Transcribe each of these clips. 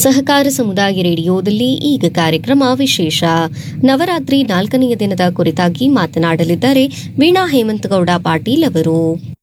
ಸಹಕಾರ ಸಮುದಾಯ ರೇಡಿಯೋದಲ್ಲಿ ಈಗ ಕಾರ್ಯಕ್ರಮ ವಿಶೇಷ ನವರಾತ್ರಿ ನಾಲ್ಕನೆಯ ದಿನದ ಕುರಿತಾಗಿ ಮಾತನಾಡಲಿದ್ದಾರೆ ವೀಣಾ ಹೇಮಂತಗೌಡ ಪಾಟೀಲ್ ಅವರು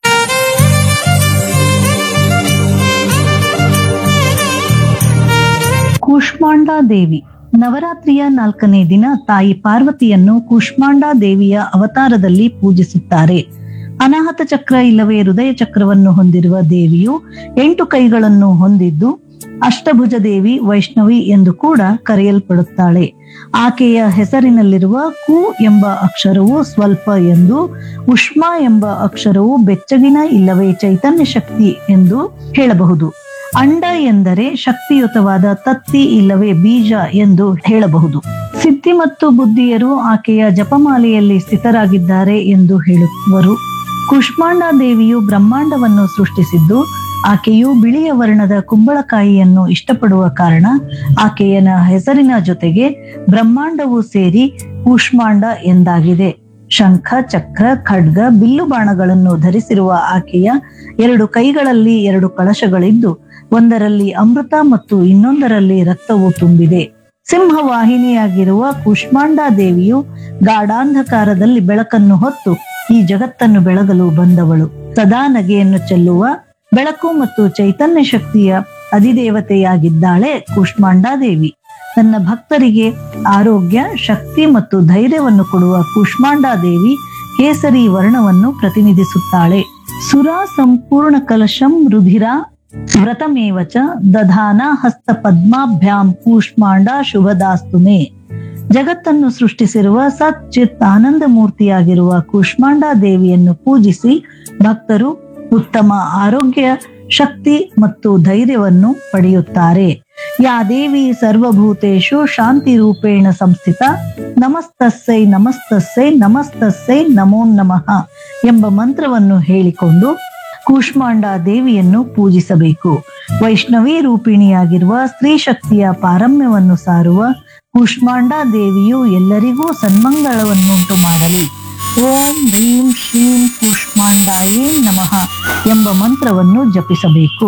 ಕೂಷ್ಮಾಂಡ ದೇವಿ ನವರಾತ್ರಿಯ ನಾಲ್ಕನೇ ದಿನ ತಾಯಿ ಪಾರ್ವತಿಯನ್ನು ಕೂಷ್ಮಾಂಡ ದೇವಿಯ ಅವತಾರದಲ್ಲಿ ಪೂಜಿಸುತ್ತಾರೆ ಅನಾಹತ ಚಕ್ರ ಇಲ್ಲವೇ ಹೃದಯ ಚಕ್ರವನ್ನು ಹೊಂದಿರುವ ದೇವಿಯು ಎಂಟು ಕೈಗಳನ್ನು ಹೊಂದಿದ್ದು ಅಷ್ಟಭುಜ ದೇವಿ ವೈಷ್ಣವಿ ಎಂದು ಕೂಡ ಕರೆಯಲ್ಪಡುತ್ತಾಳೆ ಆಕೆಯ ಹೆಸರಿನಲ್ಲಿರುವ ಕು ಎಂಬ ಅಕ್ಷರವು ಸ್ವಲ್ಪ ಎಂದು ಉಷ್ಮ ಎಂಬ ಅಕ್ಷರವು ಬೆಚ್ಚಗಿನ ಇಲ್ಲವೇ ಚೈತನ್ಯ ಶಕ್ತಿ ಎಂದು ಹೇಳಬಹುದು ಅಂಡ ಎಂದರೆ ಶಕ್ತಿಯುತವಾದ ತತ್ತಿ ಇಲ್ಲವೇ ಬೀಜ ಎಂದು ಹೇಳಬಹುದು ಸಿದ್ಧಿ ಮತ್ತು ಬುದ್ಧಿಯರು ಆಕೆಯ ಜಪಮಾಲೆಯಲ್ಲಿ ಸ್ಥಿತರಾಗಿದ್ದಾರೆ ಎಂದು ಹೇಳುವರು ಕುಷ್ಮಾಂಡ ದೇವಿಯು ಬ್ರಹ್ಮಾಂಡವನ್ನು ಸೃಷ್ಟಿಸಿದ್ದು ಆಕೆಯು ಬಿಳಿಯ ವರ್ಣದ ಕುಂಬಳಕಾಯಿಯನ್ನು ಇಷ್ಟಪಡುವ ಕಾರಣ ಆಕೆಯನ ಹೆಸರಿನ ಜೊತೆಗೆ ಬ್ರಹ್ಮಾಂಡವು ಸೇರಿ ಕೂಷ್ಮಾಂಡ ಎಂದಾಗಿದೆ ಶಂಖ ಚಕ್ರ ಖಡ್ಗ ಬಿಲ್ಲು ಬಾಣಗಳನ್ನು ಧರಿಸಿರುವ ಆಕೆಯ ಎರಡು ಕೈಗಳಲ್ಲಿ ಎರಡು ಕಳಶಗಳಿದ್ದು ಒಂದರಲ್ಲಿ ಅಮೃತ ಮತ್ತು ಇನ್ನೊಂದರಲ್ಲಿ ರಕ್ತವು ತುಂಬಿದೆ ಸಿಂಹವಾಹಿನಿಯಾಗಿರುವ ಕೂಷ್ಮಾಂಡ ದೇವಿಯು ಗಾಢಾಂಧಕಾರದಲ್ಲಿ ಬೆಳಕನ್ನು ಹೊತ್ತು ಈ ಜಗತ್ತನ್ನು ಬೆಳಗಲು ಬಂದವಳು ಸದಾ ನಗೆಯನ್ನು ಚೆಲ್ಲುವ ಬೆಳಕು ಮತ್ತು ಚೈತನ್ಯ ಶಕ್ತಿಯ ಅಧಿದೇವತೆಯಾಗಿದ್ದಾಳೆ ಕೂಷ್ಮಾಂಡ ದೇವಿ ತನ್ನ ಭಕ್ತರಿಗೆ ಆರೋಗ್ಯ ಶಕ್ತಿ ಮತ್ತು ಧೈರ್ಯವನ್ನು ಕೊಡುವ ಕೂಷ್ಮಾಂಡ ದೇವಿ ಕೇಸರಿ ವರ್ಣವನ್ನು ಪ್ರತಿನಿಧಿಸುತ್ತಾಳೆ ಸುರ ಸಂಪೂರ್ಣ ಕಲಶಂ ರುಧಿರ ವ್ರತಮೇವ ಚ ದಧಾನ ಹಸ್ತ ಪದ್ಮಾಭ್ಯಾಂ ಕೂಷ್ಮಾಂಡ ಶುಭದಾಸ್ತುಮೆ ಜಗತ್ತನ್ನು ಸೃಷ್ಟಿಸಿರುವ ಸಚ್ಚಿತ್ ಆನಂದ ಮೂರ್ತಿಯಾಗಿರುವ ಕೂಷ್ಮಾಂಡ ದೇವಿಯನ್ನು ಪೂಜಿಸಿ ಭಕ್ತರು ಉತ್ತಮ ಆರೋಗ್ಯ ಶಕ್ತಿ ಮತ್ತು ಧೈರ್ಯವನ್ನು ಪಡೆಯುತ್ತಾರೆ ಯಾ ದೇವಿ ಸರ್ವಭೂತೇಶು ಶಾಂತಿ ರೂಪೇಣ ಸಂಸ್ಥಿತ ನಮಸ್ತಸ್ಸೈ ನಮಸ್ತಸ್ಸೈ ನಮಸ್ತಸ್ಸೈ ನಮೋ ನಮಃ ಎಂಬ ಮಂತ್ರವನ್ನು ಹೇಳಿಕೊಂಡು ಕೂಷ್ಮಾಂಡ ದೇವಿಯನ್ನು ಪೂಜಿಸಬೇಕು ವೈಷ್ಣವಿ ರೂಪಿಣಿಯಾಗಿರುವ ಸ್ತ್ರೀ ಶಕ್ತಿಯ ಪಾರಮ್ಯವನ್ನು ಸಾರುವ ಕೂಷ್ಮಾಂಡ ದೇವಿಯು ಎಲ್ಲರಿಗೂ ಸನ್ಮಂಗಳವನ್ನುಂಟು ಮಾಡಲಿ ಓಂ ಹ್ರೀಂ ಶ್ರೀಂ ಕೂಷ್ಮಾಂಡಾಯೇ ನಮಃ ಎಂಬ ಮಂತ್ರವನ್ನು ಜಪಿಸಬೇಕು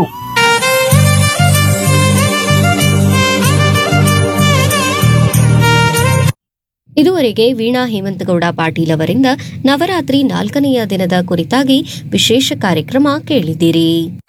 ಇದುವರೆಗೆ ವೀಣಾ ಹೇಮಂತಗೌಡ ಪಾಟೀಲ್ ಅವರಿಂದ ನವರಾತ್ರಿ ನಾಲ್ಕನೆಯ ದಿನದ ಕುರಿತಾಗಿ ವಿಶೇಷ ಕಾರ್ಯಕ್ರಮ ಕೇಳಿದ್ದೀರಿ